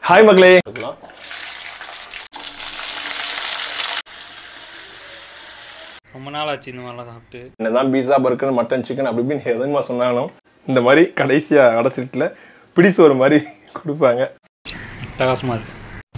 hi மக்களே இருக்கலாம் ரொம்ப நாள் ஆச்சு இந்த மாதிரிலாம் சாப்பிட்டு என்னதான் பீஸா பர்கர் மட்டன் சிக்கன் அப்படி இப்படின்னு எதுமா சொன்னாலும் இந்த மாதிரி கடைசியா அடைச்சிட்டுல பிடிசோறு மாதிரி கொடுப்பாங்க அட்டகாசமாக இருக்கு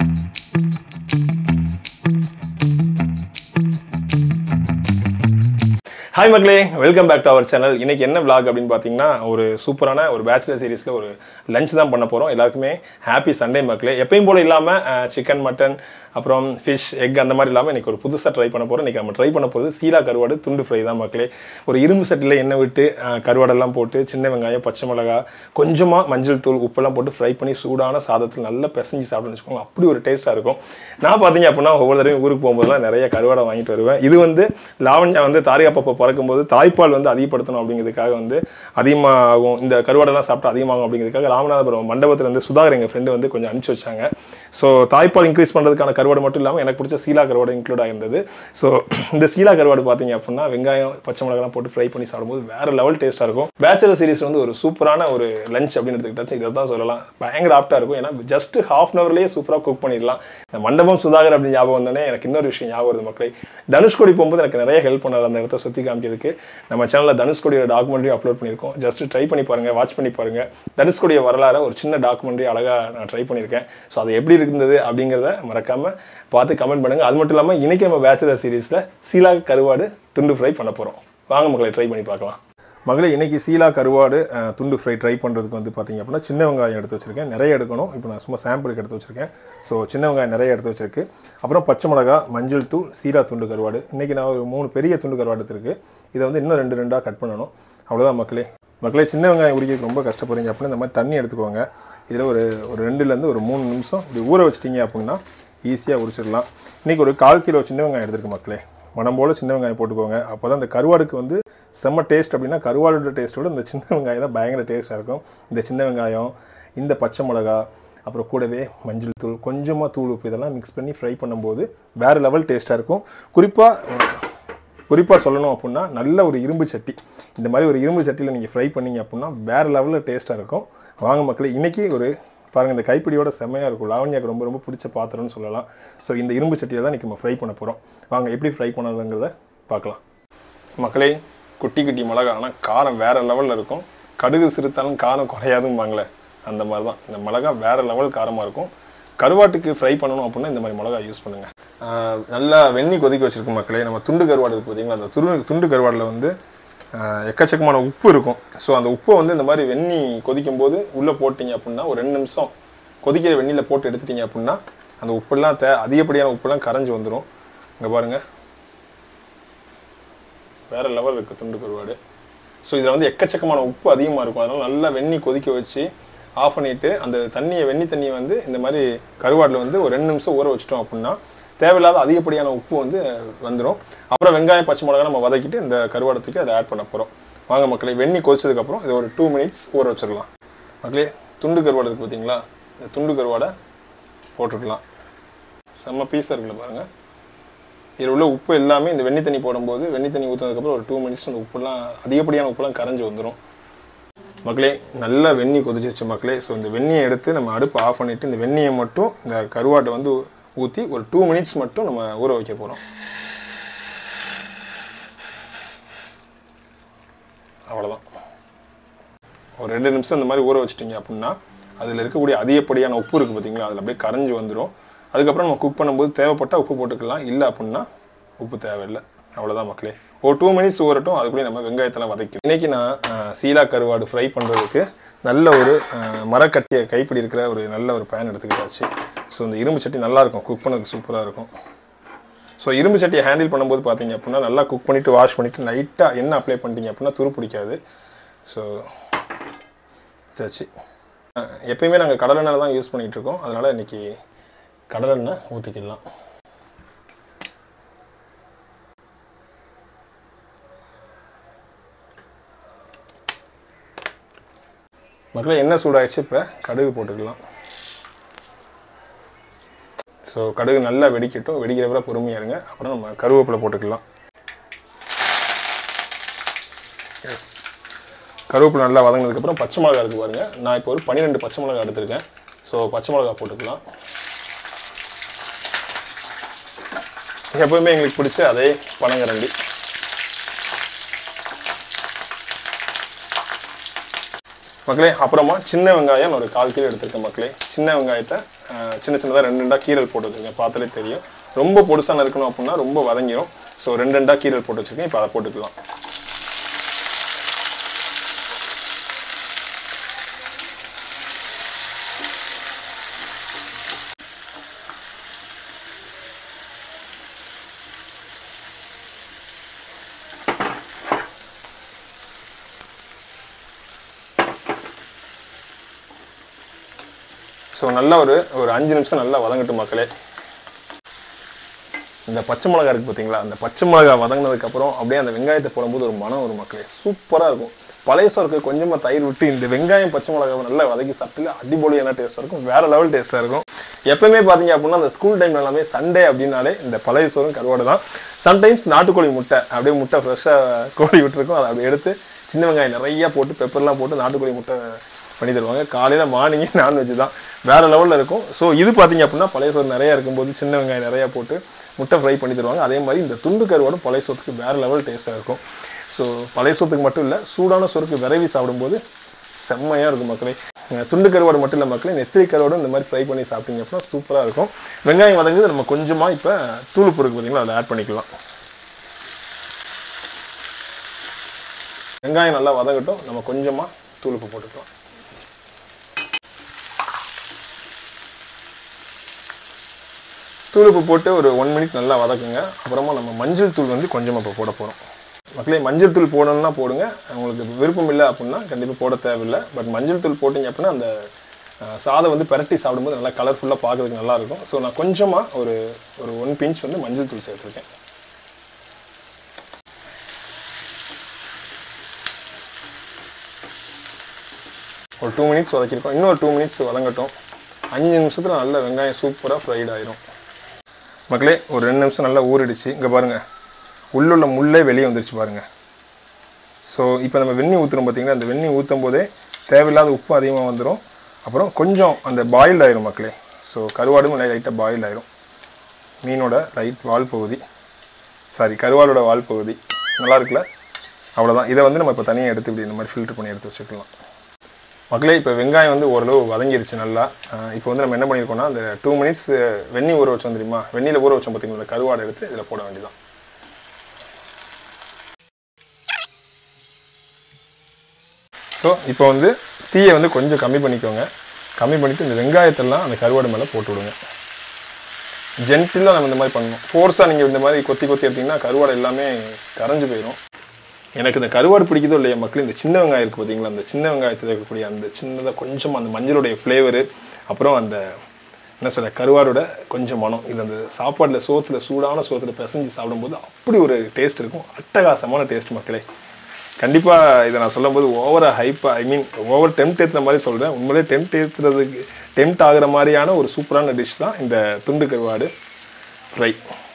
ஹாய் மக்களே welcome back to our channel இன்னைக்கு என்ன vlog அப்படின்னு பார்த்தீங்கன்னா ஒரு சூப்பரான ஒரு பேச்சுலர் சீரிஸ்ல ஒரு லஞ்ச் தான் பண்ண போறோம் எல்லாருக்குமே ஹாப்பி சண்டே மக்களே எப்பயும் போல இல்லாம சிக்கன் மட்டன் அப்புறம் ஃபிஷ் எக் அந்த மாதிரி இல்லாமல் இன்னைக்கு ஒரு புதுசாக ட்ரை பண்ண போறோம் இன்னைக்கு நம்ம ட்ரை பண்ண போகிறது சீலா கருவாடு துண்டு ஃப்ரை தான் மக்களே ஒரு இரும்பு சட்டியில் எண்ணெய் விட்டு அஹ், கருவாடெல்லாம் போட்டு சின்ன வெங்காயம் பச்சை மிளகா கொஞ்சமா மஞ்சள் தூள் உப்பெல்லாம் போட்டு ஃப்ரை பண்ணி சூடான சாதத்தில் நல்லா பிசைஞ்சு சாப்பிட்டுன்னு வச்சுக்கோங்க அப்படி ஒரு டேஸ்ட்டாக இருக்கும் நான் பார்த்தீங்க அப்படின்னா ஒவ்வொரு தடவையும் ஊருக்கு போகும்போதெல்லாம் நிறைய கருவாடை வாங்கிட்டு வருவேன் இது வந்து லாவண்யா வந்து தாரியா பாப்பா பிறக்கும்போது தாய்ப்பால் வந்து அதிகப்படுத்தணும் அப்படிங்கிறதுக்காக வந்து அதிகமாகும் இந்த கருவாடெல்லாம் சாப்பிட்டா அதிகமாகும் அப்படிங்கிறதுக்காக ராமநாதபுரம் மண்டபத்தில் வந்து சுதாகர் எங்கள் ஃப்ரெண்டு வந்து கொஞ்சம் அனுப்பிச்சு வச்சாங்க ஸோ தாய்ப்பால் இன்க்ரீஸ் பண்ணுறதுக்கான கருவாடு மட்டும் இல்லாமல் எனக்கு பிடிச்ச சீலா கருவாடு இன்க்ளூட் ஆயிருந்தது ஸோ இந்த சீலா கருவாடு பார்த்தீங்க அப்படின்னா வெங்காயம் பச்சை மிளகாலாம் போட்டு ஃப்ரை பண்ணி சாப்பிடும்போது வேற லெவல் டேஸ்ட்டாக இருக்கும் பேச்சுலர் சீரிஸ் வந்து ஒரு சூப்பரான ஒரு லஞ்ச் அப்படின்னு எடுத்துக்கிட்டாச்சு இதை தான் சொல்லலாம் பயங்கர ஆப்டாக இருக்கும் ஏன்னா ஜஸ்ட் ஹாஃப் அன் ஹவர்லேயே சூப்பராக குக் பண்ணிடலாம் இந்த மண்டபம் சுதாகர் அப்படின்னு ஞாபகம் வந்தோடனே எனக்கு இன்னொரு விஷயம் ஞாபகம் வருது மக்களே தனுஷ்கோடி போகும்போது எனக்கு நிறைய ஹெல்ப் பண்ணார் அந்த இடத்த சுற்றி காமிக்கிறதுக்கு நம்ம சேனலில் தனுஷ்கோடியோட டாக்குமெண்ட்ரி அப்லோட் பண்ணியிருக்கோம் ஜஸ்ட் ட்ரை பண்ணி பாருங்க வாட்ச் பண்ணி பாருங்க தனுஷ்கோடிய வரலாறு ஒரு சின்ன டாக்குமெண்ட்ரி அழகாக நான் ட்ரை பண்ணியிருக்கேன் ஸோ அது எப்படி இருந்தது அப்படிங்கிறத மறக்காம பார்த்து கமெண்ட் பண்ணுங்க அது மட்டும் இல்லாமல் இன்னைக்கு நம்ம பேச்சுலர் சீரிஸில் சீலா கருவாடு துண்டு ஃப்ரை பண்ண போகிறோம் வாங்க மக்களை ட்ரை பண்ணி பார்க்கலாம் மகளே இன்னைக்கு சீலா கருவாடு அஹ், துண்டு ஃப்ரை ட்ரை பண்ணுறதுக்கு வந்து பார்த்தீங்க அப்படின்னா சின்ன வெங்காயம் எடுத்து வச்சிருக்கேன் நிறைய எடுக்கணும் இப்போ நான் சும்மா சாம்பிளுக்கு எடுத்து வச்சிருக்கேன் ஸோ சின்ன வெங்காயம் நிறைய எடுத்து வச்சிருக்கு அப்புறம் பச்சை மிளகா மஞ்சள் தூள் சீலா துண்டு கருவாடு இன்னைக்கு நான் ஒரு மூணு பெரிய துண்டு கருவாடு எடுத்திருக்கு இதை வந்து இன்னும் ரெண்டு ரெண்டாக கட் பண்ணணும் அவ்வளோதான் மக்களே மக்களே சின்ன வெங்காயம் உரிக்கிறதுக்கு ரொம்ப கஷ்டப்படுறீங்க அப்படின்னா இந்த மாதிரி தண்ணி எடுத்துக்கோங்க இதில் ஒரு ஒரு ரெண்டுலேருந்து ஒரு மூணு நிமிஷம் இப்படி ஊற வச்சிட்டிங்க அப்படின்னா ஈஸியாக உரிச்சிடலாம் இன்றைக்கி ஒரு கால் கிலோ சின்ன வெங்காயம் எடுத்துருக்கு மக்களே மனம் போல் சின்ன வெங்காயம் போட்டுக்கோங்க அப்போ தான் இந்த கருவாடுக்கு வந்து செம்ம டேஸ்ட் அப்படின்னா கருவாடோட டேஸ்ட்டோட இந்த சின்ன வெங்காயம் தான் பயங்கர டேஸ்ட்டாக இருக்கும் இந்த சின்ன வெங்காயம் இந்த பச்சை மிளகா அப்புறம் கூடவே மஞ்சள் தூள் கொஞ்சமாக தூள் உப்பு இதெல்லாம் மிக்ஸ் பண்ணி ஃப்ரை பண்ணும்போது வேறு லெவல் டேஸ்ட்டாக இருக்கும் குறிப்பாக குறிப்பாக சொல்லணும் அப்படின்னா நல்ல ஒரு இரும்பு சட்டி இந்த மாதிரி ஒரு இரும்பு சட்டியில் நீங்கள் ஃப்ரை பண்ணீங்க அப்படின்னா வேறு லெவலில் டேஸ்ட்டாக இருக்கும் வாங்க மக்களே இன்றைக்கி ஒரு பாருங்கள் இந்த கைப்பிடியோட செம்மையாக இருக்கும் லாவண்யாக்கு ரொம்ப ரொம்ப பிடிச்ச பாத்திரம்னு சொல்லலாம் ஸோ இந்த இரும்பு சட்டியை தான் இன்றைக்கி நம்ம ஃப்ரை பண்ண போகிறோம் வாங்க எப்படி ஃப்ரை பண்ணணுங்கிறத பார்க்கலாம் மக்களே குட்டி குட்டி மிளகா ஆனால் காரம் வேறு லெவலில் இருக்கும் கடுகு சிறுத்தாலும் காரம் குறையாதும்பாங்களே அந்த மாதிரி தான் இந்த மிளகா வேறு லெவல் காரமாக இருக்கும் கருவாட்டுக்கு ஃப்ரை பண்ணணும் அப்படின்னா இந்த மாதிரி மிளகா யூஸ் பண்ணுங்கள் நல்லா வெந்நி கொதிக்க வச்சிருக்கும் மக்களே நம்ம துண்டு கருவாடு இருக்கு பார்த்தீங்களா அந்த துரு துண்டு கருவாடில் வந்து ஆஹ், எக்கச்சக்கமான உப்பு இருக்கும் ஸோ அந்த உப்பை வந்து இந்த மாதிரி வெந்நி கொதிக்கும் போது உள்ளே போட்டிங்க அப்படின்னா ஒரு ரெண்டு நிமிஷம் கொதிக்கிற வெந்நியில் போட்டு எடுத்துட்டீங்க அப்படின்னா அந்த உப்பெல்லாம் தே அதிகப்படியான உப்பெல்லாம் கரைஞ்சி வந்துடும் இங்கே பாருங்கள் வேற லெவல் இருக்குது துண்டு கருவாடு ஸோ இதில் வந்து எக்கச்சக்கமான உப்பு அதிகமாக இருக்கும் அதனால நல்லா வெந்நி கொதிக்க வச்சு ஆஃப் பண்ணிட்டு அந்த தண்ணியை வெந்நி தண்ணியை வந்து இந்த மாதிரி கருவாடில் வந்து ஒரு ரெண்டு நிமிஷம் ஊற வச்சிட்டோம் அப்படின்னா தேவையில்லாத அதிகப்படியான உப்பு வந்து வந்துடும் அப்புறம் வெங்காயம் பச்சை மிளகா நம்ம வதக்கிட்டு இந்த கருவாடை தூக்கி அதை ஆட் பண்ண போகிறோம் வாங்க மக்களே வெந்நி கொதிச்சதுக்கப்புறம் இதை ஒரு டூ மினிட்ஸ் ஊற வச்சிடலாம் மக்களே துண்டு கருவாடு இருக்குது பார்த்தீங்களா இந்த துண்டு கருவாடை போட்டுக்கலாம் செம்ம பீஸாக இருக்குல்ல பாருங்கள் இதில் உள்ள உப்பு எல்லாமே இந்த வெண்ணி தண்ணி போடும்போது வெண்ணி தண்ணி ஊற்றினதுக்கப்புறம் ஒரு டூ மினிட்ஸ் அந்த உப்புலாம் அதிகப்படியான உப்புலாம் கரைஞ்சி வந்துடும் மக்களே நல்லா வெந்நி கொதிச்சிருச்சு மக்களே ஸோ இந்த வெந்நியை எடுத்து நம்ம அடுப்பு ஆஃப் பண்ணிவிட்டு இந்த வெந்நியை மட்டும் இந்த கருவாட்டை வந்து ஊற்றி ஒரு டூ மினிட்ஸ் மட்டும் நம்ம ஊற வைக்க போகிறோம் அவ்வளோதான் ஒரு ரெண்டு நிமிஷம் இந்த மாதிரி ஊற வச்சிட்டிங்க அப்படின்னா அதில் இருக்கக்கூடிய அதிகப்படியான உப்பு இருக்குது பார்த்தீங்களா அதில் அப்படியே கரைஞ்சி வந்துடும் அதுக்கப்புறம் நம்ம குக் பண்ணும்போது தேவைப்பட்டால் உப்பு போட்டுக்கலாம் இல்லை அப்படின்னா உப்பு தேவையில்லை அவ்வளோதான் மக்களே ஒரு டூ மினிட்ஸ் ஊறட்டும் அதுக்குள்ளே நம்ம வெங்காயத்தெல்லாம் வதக்கி இன்னைக்கு நான் அஹ், சீலா கருவாடு ஃப்ரை பண்ணுறதுக்கு நல்ல ஒரு அஹ், மரக்கட்டிய கைப்பிடி இருக்கிற ஒரு நல்ல ஒரு பேன் எடுத்துக்கிட்டாச்சு ஸோ இந்த இரும்பு சட்டி நல்லா இருக்கும் குக் பண்ணதுக்கு சூப்பராக இருக்கும் ஸோ இரும்பு சட்டியை ஹேண்டில் பண்ணும்போது பார்த்தீங்க அப்படின்னா நல்லா குக் பண்ணிவிட்டு வாஷ் பண்ணிவிட்டு லைட்டாக எண்ணெய் அப்ளை பண்ணிட்டீங்க அப்படின்னா துரு பிடிக்காது ஸோ சரி எப்பயுமே நாங்கள் கடலெண்ணெய் தான் யூஸ் பண்ணிகிட்டு இருக்கோம் அதனால் இன்னைக்கு கடலெண்ணெய் ஊற்றிக்கலாம் மக்களே எண்ணெய் சூடாகிடுச்சு இப்போ கடுகு போட்டுக்கலாம் ஸோ கடுகு நல்லா வெடிக்கட்டும் வெடிக்கிற வரை பொறுமையாக இருங்க அப்புறம் நம்ம கருவேப்பிலை போட்டுக்கலாம் எஸ் கருவேப்பிலை நல்லா வதங்கினதுக்கப்புறம் பச்சை மிளகா இருக்குது பாருங்கள் நான் இப்போ ஒரு பன்னிரெண்டு பச்சை மிளகா எடுத்திருக்கேன் ஸோ பச்சை மிளகா போட்டுக்கலாம் எப்பவுமே எங்களுக்கு பிடிச்ச அதே பனங்கரண்டி மக்களே அப்புறமா சின்ன வெங்காயம் நான் ஒரு கால் கிலோ எடுத்திருக்கேன் மக்களே சின்ன வெங்காயத்தை அஹ், சின்ன சின்னதாக ரெண்டு ரெண்டாக கீரல் போட்டு வச்சுருக்கேன் பார்த்தாலே தெரியும் ரொம்ப பொடுசாக இருக்கணும் அப்படின்னா ரொம்ப வதங்கிடும் ஸோ ரெண்டு ரெண்டாக கீரல் போட்டு வச்சுருக்கேன் இப்போ அதை போட்டுக்கலாம் ஸோ நல்லா ஒரு ஒரு அஞ்சு நிமிஷம் நல்லா வதங்கட்டும் மக்களே இந்த பச்சை மிளகா இருக்குது பார்த்தீங்களா அந்த பச்சை மிளகா வதங்கினதுக்கப்புறம் அப்படியே அந்த வெங்காயத்தை போடும்போது ஒரு மனம் ஒரு மக்களே சூப்பராக இருக்கும் பழைய சோறுக்கு கொஞ்சமாக தயிர் விட்டு இந்த வெங்காயம் பச்சை மிளகாவை நல்லா வதக்கி சாப்பிட்டு அடிபொலியான டேஸ்ட்டாக இருக்கும் வேற லெவல் டேஸ்ட்டாக இருக்கும் எப்பவுமே பார்த்தீங்க அப்படின்னா அந்த ஸ்கூல் டைம்ல எல்லாமே சண்டே அப்படின்னாலே இந்த பழைய சோறும் கருவாடு தான் சம்டைம்ஸ் நாட்டுக்கோழி முட்டை அப்படியே முட்டை ஃப்ரெஷ்ஷாக கோழி விட்டுருக்கும் அதை அப்படியே எடுத்து சின்ன வெங்காயம் நிறைய போட்டு பெப்பர்லாம் போட்டு நாட்டுக்கோழி முட்டை பண்ணி தருவாங்க காலையில் மார்னிங்கே நான்வெஜ் தான் வேற லெவலில் இருக்கும் ஸோ இது பார்த்தீங்க அப்படின்னா பழைய சோறு நிறைய இருக்கும்போது சின்ன வெங்காயம் நிறையா போட்டு முட்டை ஃப்ரை பண்ணி தருவாங்க அதே மாதிரி இந்த துண்டு கருவாடும் பழைய சோத்துக்கு வேற லெவல் டேஸ்ட்டாக இருக்கும் ஸோ பழைய சோத்துக்கு மட்டும் இல்லை சூடான சோறுக்கு விரைவி சாப்பிடும்போது செம்மையாக இருக்கும் மக்களே அஹ் துண்டு கருவாடு மட்டும் இல்லை மக்களே நெத்திலி கருவாடும் இந்த மாதிரி ஃப்ரை பண்ணி சாப்பிட்டீங்க அப்படின்னா சூப்பராக இருக்கும் வெங்காயம் வதங்குது நம்ம கொஞ்சமாக இப்போ தூளுப்பு இருக்கு பார்த்தீங்களா அதில் ஆட் பண்ணிக்கலாம் வெங்காயம் நல்லா வதங்கட்டும் நம்ம கொஞ்சமாக தூளுப்பு போட்டுக்கலாம் தூளுப்பு போட்டு ஒரு ஒன் மினிட் நல்லா வதக்குங்க அப்புறமா நம்ம மஞ்சள் தூள் வந்து கொஞ்சமாக இப்போ போட போகிறோம் மக்களே மஞ்சள் தூள் போடணும்னா போடுங்க உங்களுக்கு விருப்பம் இல்லை அப்படின்னா கண்டிப்பாக போட தேவையில்லை பட் மஞ்சள் தூள் போட்டிங்க அப்படின்னா அந்த அஹ், சாதம் வந்து பெரட்டி சாப்பிடும்போது நல்லா கலர்ஃபுல்லாக பார்க்கறதுக்கு நல்லா இருக்கும் ஸோ நான் கொஞ்சமாக ஒரு ஒரு ஒன் பிஞ்ச் வந்து மஞ்சள் தூள் சேர்த்துருக்கேன் ஒரு டூ மினிட்ஸ் வதக்கிருக்கோம் இன்னொரு டூ மினிட்ஸ் வதங்கட்டும் அஞ்சு நிமிஷத்தில் நல்ல வெங்காயம் சூப்பராக ஃப்ரைட் ஆயிரும் மக்களே ஒரு ரெண்டு நிமிஷம் நல்லா ஊறிடுச்சு இங்கே பாருங்கள் உள்ளுள்ள முள்ளே வெளியே வந்துருச்சு பாருங்கள் ஸோ இப்போ நம்ம வெந்நி ஊற்றுறோம் பார்த்தீங்கன்னா அந்த வெந்நி ஊற்றும் போதே தேவையில்லாத உப்பு அதிகமாக வந்துடும் அப்புறம் கொஞ்சம் அந்த பாயில் ஆயிரும் மக்களே ஸோ கருவாடும் லைட்டாக பாயில் ஆயிரும் மீனோட லைட் வால் பகுதி சாரி கருவாடோட வால் பகுதி நல்லா இருக்குல்ல அவ்வளோதான் இதை வந்து நம்ம இப்போ தனியாக எடுத்து இப்படி இந்த மாதிரி ஃபில்டர் பண்ணி எடுத்து வச்சுக்கலாம் மக்களே இப்போ வெங்காயம் வந்து ஓரளவு வதங்கிருச்சு நல்லா அஹ் இப்போ வந்து நம்ம என்ன பண்ணியிருக்கோம்னா அந்த டூ மினிட்ஸ் வெந்நி ஊற வச்சோம் தெரியுமா வெந்நியில் ஊற வச்சோம் பார்த்தீங்களா அந்த கருவாடை எடுத்து இதில் போட வேண்டியதான் ஸோ இப்போ வந்து தீயை வந்து கொஞ்சம் கம்மி பண்ணிக்கோங்க கம்மி பண்ணிவிட்டு இந்த வெங்காயத்தெல்லாம் அந்த கருவாடு மேலே போட்டு விடுங்க ஜென்டிலாக நம்ம இந்த மாதிரி பண்ணணும் ஃபோர்ஸாக நீங்கள் இந்த மாதிரி கொத்தி கொத்தி எடுத்தீங்கன்னா கருவாடு எல்லாமே கரைஞ்சு போயிடும் எனக்கு இந்த கருவாடு பிடிக்குதோ இல்லையா மக்கள் இந்த சின்ன வெங்காயம் இருக்குது பார்த்தீங்களா அந்த சின்ன வெங்காயத்தில் இருக்கக்கூடிய அந்த சின்னதாக கொஞ்சம் அந்த மஞ்சளுடைய ஃப்ளேவரு அப்புறம் அந்த என்ன சொல்ல கருவாடோட கொஞ்சம் மனம் இது அந்த சாப்பாட்டில் சோத்துல சூடான சோத்துல பிசைஞ்சு சாப்பிடும்போது அப்படி ஒரு டேஸ்ட் இருக்கும் அட்டகாசமான டேஸ்ட் மக்களே கண்டிப்பாக இதை நான் சொல்லும்போது ஓவரா ஹைப்பாக ஐ மீன் ஓவர் டெம்ட் ஏற்றுற மாதிரி சொல்கிறேன் உண்மையிலே டெம்ட் ஏற்றுறதுக்கு டெம்ட் ஆகுற மாதிரியான ஒரு சூப்பரான டிஷ் தான் இந்த துண்டு கருவாடு ஃப்ரை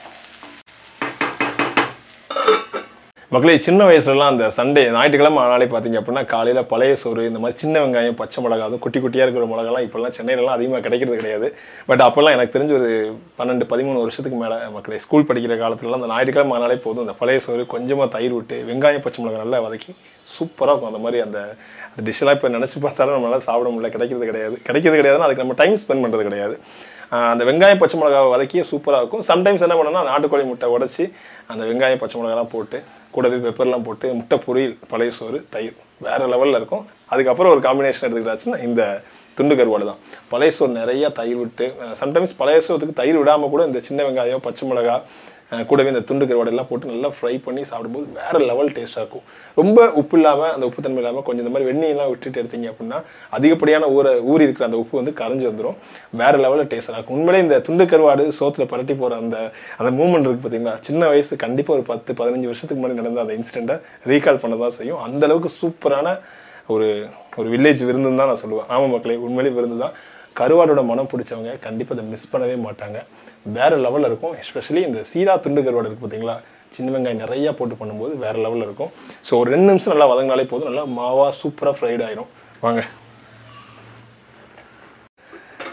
மக்களே சின்ன வயசுலலாம் அந்த சண்டே ஞாயிற்றுக்கிழமை ஆனாலே பார்த்தீங்க அப்படின்னா காலையில் பழைய சோறு இந்த மாதிரி சின்ன வெங்காயம் பச்சை மிளகா அதுவும் குட்டி குட்டியாக இருக்கிற மிளகாலாம் இப்போல்லாம் சென்னையிலலாம் அதிகமாக கிடைக்கிறது கிடையாது பட் அப்போல்லாம் எனக்கு தெரிஞ்ச ஒரு பன்னெண்டு பதிமூணு வருஷத்துக்கு மேலே மக்களே ஸ்கூல் படிக்கிற காலத்துலலாம் அந்த ஞாயிற்றுக்கிழமை ஆனாலே போதும் அந்த பழைய சோறு கொஞ்சமாக தயிர் விட்டு வெங்காயம் பச்சை மிளகா நல்லா வதக்கி சூப்பராக இருக்கும் அந்த மாதிரி அந்த அந்த டிஷ்ஷெல்லாம் இப்போ நினச்சி பார்த்தாலும் நம்மளால சாப்பிட முடியல கிடைக்கிறது கிடையாது கிடைக்கிறது கிடையாதுன்னா அதுக்கு நம்ம டைம் ஸ்பெண்ட் பண்ணுறது கிடையாது ஆஹ் அந்த வெங்காயம் பச்சை மிளகாவை வதக்கி சூப்பராக இருக்கும் சம்டைம்ஸ் என்ன பண்ணணும்னா நாட்டுக்கோழி முட்டை உடச்சி அந்த வெங்காயம் பச்சை மிளகாலாம் போட்டு கூடவே பெப்பர்லாம் போட்டு முட்டை பொரியல் பழைய சோறு தயிர் வேற லெவலில் இருக்கும் அதுக்கப்புறம் ஒரு காம்பினேஷன் எடுத்துக்கிட்டாச்சுன்னா இந்த துண்டு கருவாடு தான் பழைய சோறு நிறைய தயிர் விட்டு சம்டைம்ஸ் பழைய சோத்துக்கு தயிர் விடாமல் கூட இந்த சின்ன வெங்காயம் பச்சை மிளகா அஹ் கூடவே இந்த துண்டு கருவாடு எல்லாம் போட்டு நல்லா ஃப்ரை பண்ணி சாப்பிடும்போது வேற லெவல் டேஸ்ட்டாக இருக்கும் ரொம்ப உப்பு இல்லாமல் அந்த உப்பு தன்மை இல்லாமல் கொஞ்சம் இந்த மாதிரி வெந்நீர்லாம் விட்டுட்டு எடுத்தீங்க அப்படின்னா அதிகப்படியான ஊற ஊறி இருக்கிற அந்த உப்பு வந்து கரைஞ்சு வந்துடும் வேற லெவலில் டேஸ்ட்டாக இருக்கும் உண்மையிலே இந்த துண்டு கருவாடு சோத்துல பரட்டி போகிற அந்த அந்த மூமெண்ட் இருக்கு பார்த்தீங்களா சின்ன வயசு கண்டிப்பாக ஒரு பத்து பதினஞ்சு வருஷத்துக்கு முன்னாடி நடந்த அந்த இன்சிடெண்ட்டை ரீகால் பண்ண தான் செய்யும் அந்த அளவுக்கு சூப்பரான ஒரு ஒரு வில்லேஜ் விருந்துன்னு தான் நான் சொல்லுவேன் ஆமா மக்களே உண்மையிலே விருந்து தான் கருவாடோட மனம் பிடிச்சவங்க கண்டிப்பாக அதை மிஸ் பண்ணவே மாட்டாங்க வேற லெவலில் இருக்கும் எஸ்பெஷலி இந்த சீரா துண்டு கருவாடு இருக்கு பார்த்தீங்களா சின்ன வெங்காயம் நிறைய போட்டு பண்ணும்போது வேற லெவலில் இருக்கும் ஸோ ஒரு ரெண்டு நிமிஷம் நல்லா வதங்கினாலே போதும் நல்லா மாவா சூப்பராக ஃப்ரைட் ஆயிரும் வாங்க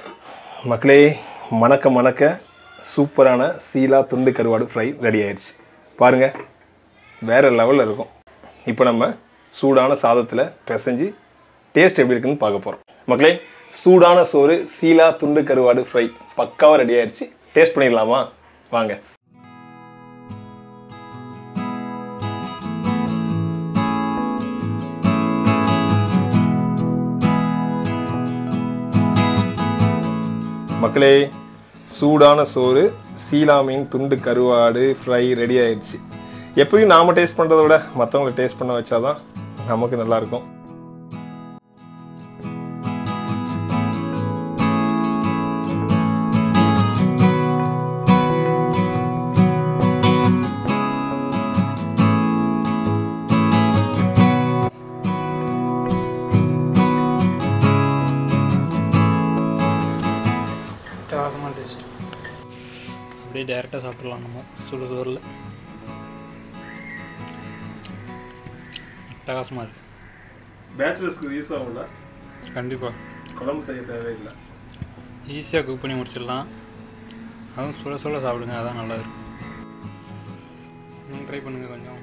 மக்களே மணக்க மணக்க சூப்பரான சீலா துண்டு கருவாடு ஃப்ரை ரெடி ஆயிடுச்சு பாருங்கள் வேறு லெவலில் இருக்கும் இப்போ நம்ம சூடான சாதத்தில் பிசைஞ்சு டேஸ்ட் எப்படி இருக்குன்னு பார்க்க போகிறோம் மக்களே சூடான சோறு சீலா துண்டு கருவாடு ஃப்ரை பக்காவாக ரெடி ஆயிடுச்சு டேஸ்ட் பண்ணிடலாமா வாங்க மக்களே சூடான சோறு சீலா மீன் துண்டு கருவாடு ஃப்ரை ரெடி ஆயிடுச்சு எப்பயும் நாம டேஸ்ட் பண்ணுறத விட மற்றவங்களை டேஸ்ட் பண்ண வச்சாதான் நமக்கு நல்லா இருக்கும் அட்டகாசமான டேஸ்ட் அப்படியே டேரெக்டாக சாப்பிடலாம் நம்ம சுடு சோறில் அட்டகாசமாக இருக்கு பேச்சுலர்ஸ்க்கு யூஸ் ஆகும்ல கண்டிப்பாக குழம்பு செய்ய தேவையில்லை ஈஸியாக குக் பண்ணி முடிச்சிடலாம் அதுவும் சுட சுட சாப்பிடுங்க அதான் நல்லா இருக்கும் நீங்கள் ட்ரை பண்ணுங்கள் கொஞ்சம்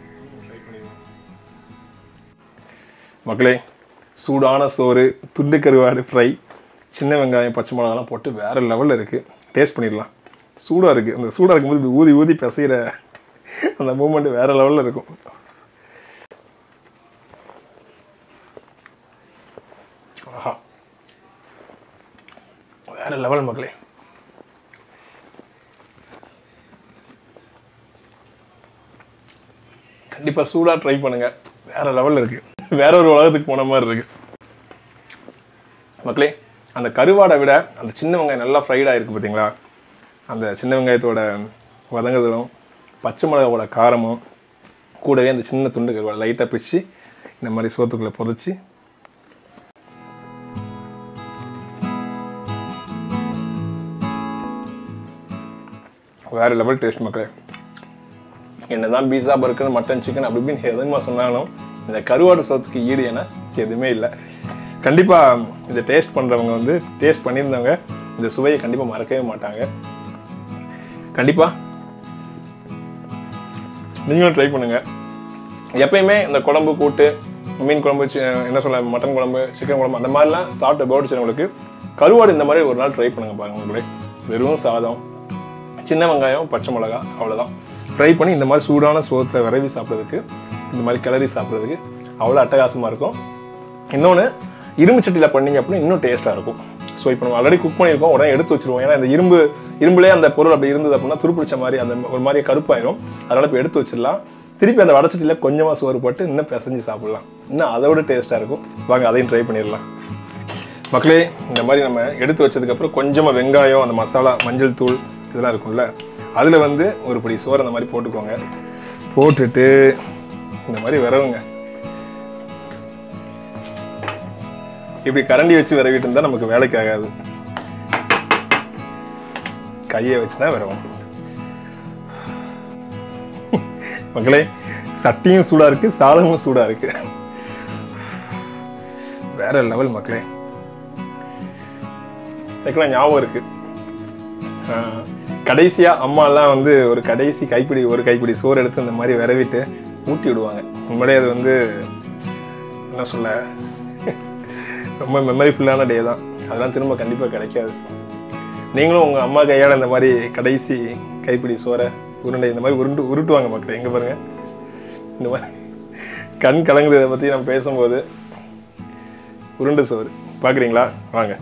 மக்களே சூடான சோறு துண்டு கருவாடு ஃப்ரை சின்ன வெங்காயம் பச்சை மிளகாலாம் போட்டு வேற லெவலில் இருக்குது டேஸ்ட் பண்ணிடலாம் சூடாக இருக்குது அந்த சூடாக இருக்கும்போது இப்படி ஊதி ஊதி பிசைகிற அந்த மூமெண்ட் வேற லெவலில் இருக்கும் ஆஹா வேற லெவல் மக்களே கண்டிப்பாக சூடாக ட்ரை பண்ணுங்க வேற லெவலில் இருக்கு வேற ஒரு உலகத்துக்கு போன மாதிரி இருக்கு மக்களே அந்த கருவாடை விட அந்த சின்ன வெங்காயம் நல்லா ஃப்ரைடாக இருக்கு பார்த்தீங்களா அந்த சின்ன வெங்காயத்தோட வதங்குதலும் பச்சை மிளகாவோட காரமும் கூடவே அந்த சின்ன துண்டு கருவாடை லைட்டாக பிச்சு இந்த மாதிரி சோத்துக்குள்ளே புதைச்சி வேற லெவல் டேஸ்ட் மக்களே என்னதான் பீஸா பர்கர் மட்டன் சிக்கன் அப்படி இப்படின்னு எதுவுமா சொன்னாலும் இந்த கருவாடு சோத்துக்கு ஈடு என எதுவுமே இல்லை கண்டிப்பாக இதை டேஸ்ட் பண்ணுறவங்க வந்து டேஸ்ட் பண்ணியிருந்தவங்க இந்த சுவையை கண்டிப்பாக மறக்கவே மாட்டாங்க கண்டிப்பாக நீங்களும் ட்ரை பண்ணுங்க எப்பயுமே இந்த குழம்பு கூட்டு மீன் குழம்பு சி- என்ன சொல்ல மட்டன் குழம்பு சிக்கன் குழம்பு அந்த மாதிரிலாம் சாப்பிட்டு போட்டுச்சவங்களுக்கு கருவாடு இந்த மாதிரி ஒரு நாள் ட்ரை பண்ணுங்க பாருங்க உங்களே வெறும் சாதம் சின்ன வெங்காயம் பச்சை மிளகா அவ்வளோதான் ஃப்ரை பண்ணி இந்த மாதிரி சூடான சோத்தில் விரவி சாப்பிட்றதுக்கு இந்த மாதிரி கிளறி சாப்பிட்றதுக்கு அவ்வளோ அட்டகாசமாக இருக்கும் இன்னொன்று இரும்பு சட்டியில் பண்ணீங்க அப்படின்னா இன்னும் டேஸ்ட்டாக இருக்கும் ஸோ இப்போ நம்ம ஆல்ரெடி குக் பண்ணியிருக்கோம் உடனே எடுத்து வச்சிருவோம் ஏன்னா இந்த இரும்பு இரும்புலேயே அந்த பொருள் அப்படி இருந்தது அப்படின்னா துருப்பிடிச்ச மாதிரி அந்த ஒரு மாதிரி கருப்பாயிரும் அதனால் இப்போ எடுத்து வச்சிடலாம் திருப்பி அந்த வடச்சட்டியில் கொஞ்சமாக சோறு போட்டு இன்னும் பிசைஞ்சு சாப்பிடலாம் இன்னும் அதை விட டேஸ்ட்டாக இருக்கும் வாங்க அதையும் ட்ரை பண்ணிடலாம் மக்களே இந்த மாதிரி நம்ம எடுத்து வச்சதுக்கப்புறம் கொஞ்சமாக வெங்காயம் அந்த மசாலா மஞ்சள் தூள் இதெல்லாம் இருக்கும்ல அதில் வந்து ஒரு பிடி சோறு அந்த மாதிரி போட்டுக்கோங்க போட்டுட்டு இந்த மாதிரி விரவுங்க இப்படி கரண்டி வச்சு விரவிட்டு இருந்தால் நமக்கு வேலைக்கு ஆகாது கையை வச்சு தான் விரவும் மக்களே சட்டியும் சூடா இருக்கு சாதமும் சூடா இருக்கு வேற லெவல் மக்களே எனக்குலாம் ஞாபகம் இருக்கு ஆஹ், கடைசியா அம்மா எல்லாம் வந்து ஒரு கடைசி கைப்பிடி ஒரு கைப்பிடி சோறு எடுத்து இந்த மாதிரி விரவிட்டு ஊட்டி விடுவாங்க உண்மையிலே அது வந்து என்ன சொல்ல ரொம்ப மெமரிஃபுல்லான டே தான் அதெல்லாம் திரும்ப கண்டிப்பாக கிடைக்காது நீங்களும் உங்கள் அம்மா கையால் இந்த மாதிரி கடைசி கைப்பிடி சோறை உருண்டை இந்த மாதிரி உருண்டு உருட்டுவாங்க மக்கள் எங்கே பாருங்க இந்த மாதிரி கண் கலங்குது இதை பற்றி நம்ம பேசும்போது உருண்டு சோறு பார்க்குறீங்களா வாங்க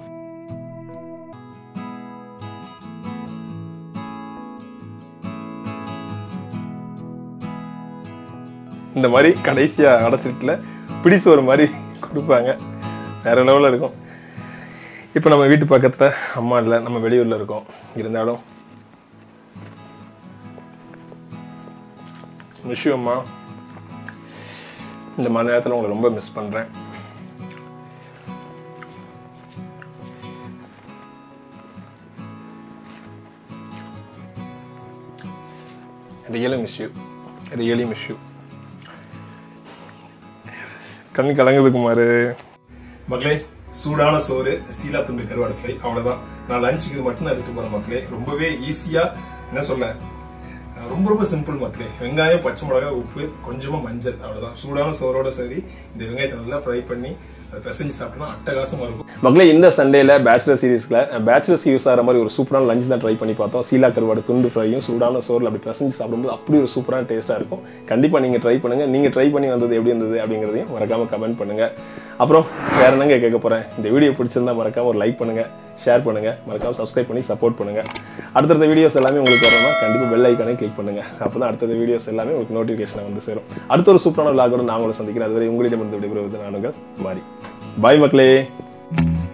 இந்த மாதிரி கடைசியாக அடைச்சிட்டுல பிடிசோறு மாதிரி கொடுப்பாங்க வேற லெவலில் இருக்கும் இப்போ நம்ம வீட்டு பக்கத்தில் அம்மா இல்லை நம்ம வெளியூரில் இருக்கோம் இருந்தாலும் மிஷு அம்மா இந்த மாதிரி நேரத்தில் உங்களை ரொம்ப மிஸ் பண்ணுறேன் really miss you really miss you கண் கலங்குது குமாரு மக்களே சூடான சோறு சீலா துண்டு கருவாடு ஃப்ரை அவ்வளோதான் நான் லஞ்சுக்கு இது மட்டும் தான் எடுத்து போறேன் மக்களே ரொம்பவே ஈஸியா என்ன சொல்ல அஹ் ரொம்ப ரொம்ப சிம்பிள் மக்களே வெங்காயம் பச்சை மிளகாய் உப்பு கொஞ்சமா மஞ்சள் அவ்வளவுதான் சூடான சோறோட சரி இந்த வெங்காயத்தை நல்லா ஃப்ரை பண்ணி அதை பிசைஞ்சு சாப்பிட்டோம்னா அட்டகாசமா இருக்கும் மக்களே இந்த சண்டேல பேச்சுலர் சீரிஸ்ல பேச்சுலர்ஸ் யூஸ் ஆகிற மாதிரி ஒரு சூப்பரான லஞ்ச் தான் ட்ரை பண்ணி பார்த்தோம் சீலா கருவாடு துண்டு ஃப்ரையும் சூடான சோறில் அப்படி பிசைஞ்சு சாப்பிடும்போது அப்படி ஒரு சூப்பரான டேஸ்ட்டாக இருக்கும் கண்டிப்பாக நீங்கள் ட்ரை பண்ணுங்க நீங்கள் ட்ரை பண்ணி வந்தது எப்படி இருந்தது அப்படிங்கிறதையும் மறக்காம கமெண்ட் பண்ணுங்க அப்புறம் வேற என்னங்க கேட்க போறேன் இந்த வீடியோ பிடிச்சிருந்தா மறக்காம ஒரு லைக் பண்ணுங்க ஷேர் பண்ணுங்க மறக்காம சப்ஸ்கிரைப் பண்ணி சப்போர்ட் பண்ணுங்க அடுத்தடுத்த வீடியோஸ் எல்லாமே உங்களுக்கு வரணும்னா கண்டிப்பாக பெல் ஐக்கானே கிளிக் பண்ணுங்க அப்போ தான் அடுத்தடுத்த வீடியோஸ் எல்லாமே உங்களுக்கு நோட்டிஃபிகேஷன் வந்து சேரும் அடுத்த ஒரு சூப்பரான விளாகோட நான் உங்களை சந்திக்கிறேன் அதுவரை உங்களிடம் இருந்து விடைபெறுவது நானுங்கள் மாறி பாய் மக்களே